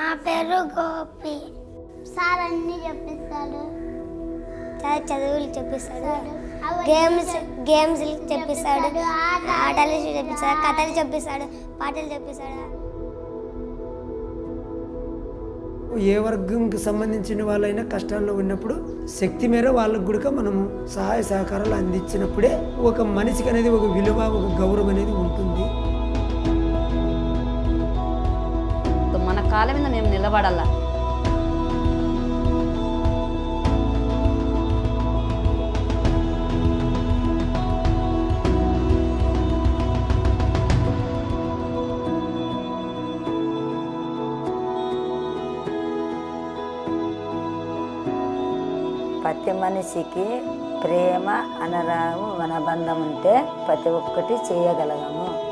పేరు గోపి సార్ అన్ని చెప్పిస్తాడు చాలా చదువులు చెప్పిస్తాడు అవన్నీ గేమ్స్ చెప్- గేమ్స్ చెప్పిస్తాడు చెప్పిస్తాడు, ఆటలు ఆటలు చెప్పిస్తాడు కథలు చెప్పిస్తాడు పాటలు చెప్పిస్తాడు ఏ వర్గంకి సంబంధించిన వాళ్ళైనా కష్టాల్లో ఉన్నప్పుడు శక్తి మేర వాళ్ళకు కూడా మనము సహాయ సహకారాలు అందించినప్పుడే ఒక మనిషికి అనేది ఒక విలువ ఒక గౌరవం అనేది ఉంటుంది మన కాళ్ళ మీద మేము నిలబడాలా ప్రతి మనిషికి ప్రేమ అనురాగం మన బంధం ఉంటే ప్రతి ఒక్కటి చేయగలగము